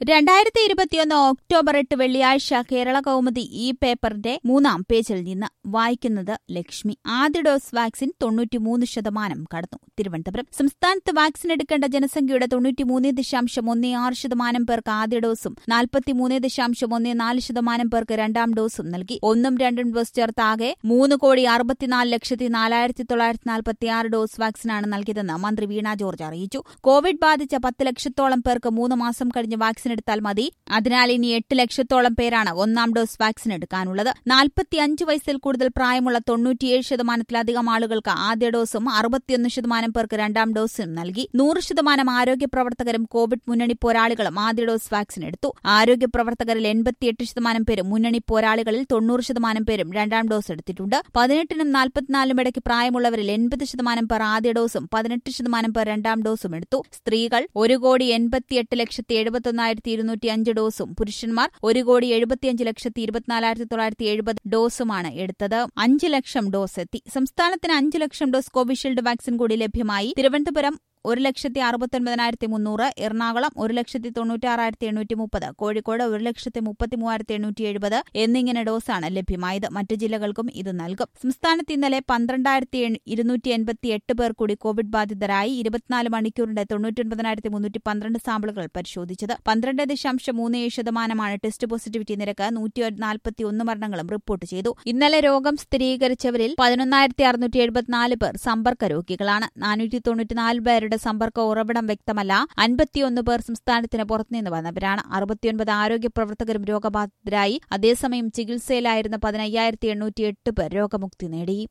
രണ്ടായിരത്തി ഇരുപത്തിയൊന്ന് ഒക്ടോബർ എട്ട് വെള്ളിയാഴ്ച കേരള കൗമുദി ഈ പേപ്പറിന്റെ മൂന്നാം പേജിൽ നിന്ന് വായിക്കുന്നത് ലക്ഷ്മി ആദ്യ ഡോസ് വാക്സിൻ തൊണ്ണൂറ്റിമൂന്ന് ശതമാനം കടന്നു തിരുവനന്തപുരം സംസ്ഥാനത്ത് വാക്സിൻ എടുക്കേണ്ട ജനസംഖ്യയുടെ തൊണ്ണൂറ്റിമൂന്ന് ദശാംശം ഒന്നേ ആറ് ശതമാനം പേർക്ക് ആദ്യ ഡോസും നാൽപ്പത്തിമൂന്ന് ദശാംശം ഒന്നേ നാല് ശതമാനം പേർക്ക് രണ്ടാം ഡോസും നൽകി ഒന്നും രണ്ടും ഡോസ് ചേർത്ത് ആകെ മൂന്ന് കോടി അറുപത്തിനാല് ലക്ഷത്തി നാലായിരത്തി തൊള്ളായിരത്തി നാൽപ്പത്തിയാറ് ഡോസ് വാക്സിനാണ് നൽകിയതെന്ന് മന്ത്രി വീണ ജോർജ് അറിയിച്ചു കോവിഡ് ബാധിച്ച പത്ത് ലക്ഷത്തോളം പേർക്ക് മൂന്ന് മാസം കഴിഞ്ഞ് വാക്സിൻ എടുത്താൽ മതി അതിനാൽ ഇനി എട്ട് ലക്ഷത്തോളം പേരാണ് ഒന്നാം ഡോസ് വാക്സിൻ എടുക്കാനുള്ളത് നാൽപ്പത്തിയഞ്ച് വയസ്സിൽ കൂടുതൽ പ്രായമുള്ള തൊണ്ണൂറ്റിയേഴ് ശതമാനത്തിലധികം ആളുകൾക്ക് ആദ്യ ഡോസും അറുപത്തിയൊന്ന് ശതമാനം പേർക്ക് രണ്ടാം ഡോസും നൽകി നൂറ് ശതമാനം ആരോഗ്യ പ്രവർത്തകരും കോവിഡ് മുന്നണി പോരാളികളും ആദ്യ ഡോസ് വാക്സിൻ എടുത്തു ആരോഗ്യ പ്രവർത്തകരിൽ എൺപത്തിയെട്ട് ശതമാനം പേരും മുന്നണി പോരാളികളിൽ തൊണ്ണൂറ് ശതമാനം പേരും രണ്ടാം ഡോസ് എടുത്തിട്ടുണ്ട് പതിനെട്ടിനും നാൽപ്പത്തിനാലിനും ഇടയ്ക്ക് പ്രായമുള്ളവരിൽ എൺപത് ശതമാനം പേർ ആദ്യ ഡോസും പതിനെട്ട് ശതമാനം പേർ രണ്ടാം ഡോസും എടുത്തു സ്ത്രീകൾ ഒരു കോടി എൺപത്തിയെട്ട് ലക്ഷത്തി എഴുപത്തൊന്നായിരത്തി ഇരുന്നൂറ്റി അഞ്ച് ഡോസും പുരുഷന്മാർ ഒരു കോടി എഴുപത്തിയഞ്ച് ലക്ഷത്തി ഇരുപത്തിനാലായിരത്തി തൊള്ളായിരത്തി എഴുപത് ഡോസുമാണ് എടുത്തത് അഞ്ച് ലക്ഷം ഡോസ് എത്തി സംസ്ഥാനത്തിന് അഞ്ച് ലക്ഷം ഡോസ് കോവിഷീൽഡ് വാക്സിൻ കൂടി ലഭ്യമായി തിരുവനന്തപുരം ഒരു ലക്ഷത്തി അറുപത്തൊൻപതിനായിരത്തി മുന്നൂറ് എറണാകുളം ഒരു ലക്ഷത്തി തൊണ്ണൂറ്റാറായിരത്തി എണ്ണൂറ്റി മുപ്പത് കോഴിക്കോട് ഒരു ലക്ഷത്തി മുപ്പത്തി മൂവായിരത്തി എണ്ണൂറ്റി എഴുപത് എന്നിങ്ങനെ ഡോസാണ് ലഭ്യമായത് മറ്റു ജില്ലകൾക്കും ഇത് നൽകും സംസ്ഥാനത്ത് ഇന്നലെ പന്ത്രണ്ടായിരത്തി ഇരുന്നൂറ്റി എൺപത്തി എട്ട് പേർ കൂടി കോവിഡ് ബാധിതരായി ഇരുപത്തിനാല് മണിക്കൂറിന്റെ തൊണ്ണൂറ്റൊൻപതിനായിരത്തി മുന്നൂറ്റി പന്ത്രണ്ട് സാമ്പിളുകൾ പരിശോധിച്ചത് പന്ത്രണ്ട് ദശാംശം മൂന്ന് ഏഴ് ശതമാനമാണ് ടെസ്റ്റ് പോസിറ്റിവിറ്റി നിരക്ക് നൂറ്റി നാൽപ്പത്തി ഒന്ന് മരണങ്ങളും റിപ്പോർട്ട് ചെയ്തു ഇന്നലെ രോഗം സ്ഥിരീകരിച്ചവരിൽ പതിനൊന്നായിരത്തി അറുന്നൂറ്റി എഴുപത്തിനാല് പേർ സമ്പർക്ക രോഗികളാണ് നാനൂറ്റി തൊണ്ണൂറ്റിനാല് പേരുടെ പേരുടെ സമ്പർക്ക ഉറവിടം വ്യക്തമല്ല അൻപത്തിയൊന്ന് പേർ സംസ്ഥാനത്തിന് പുറത്തുനിന്ന് വന്നവരാണ് അറുപത്തിയൊൻപത് ആരോഗ്യ പ്രവർത്തകരും രോഗബാധിതരായി അതേസമയം ചികിത്സയിലായിരുന്ന പതിനയ്യായിരത്തി എണ്ണൂറ്റി എട്ട് പേർ രോഗമുക്തി നേടി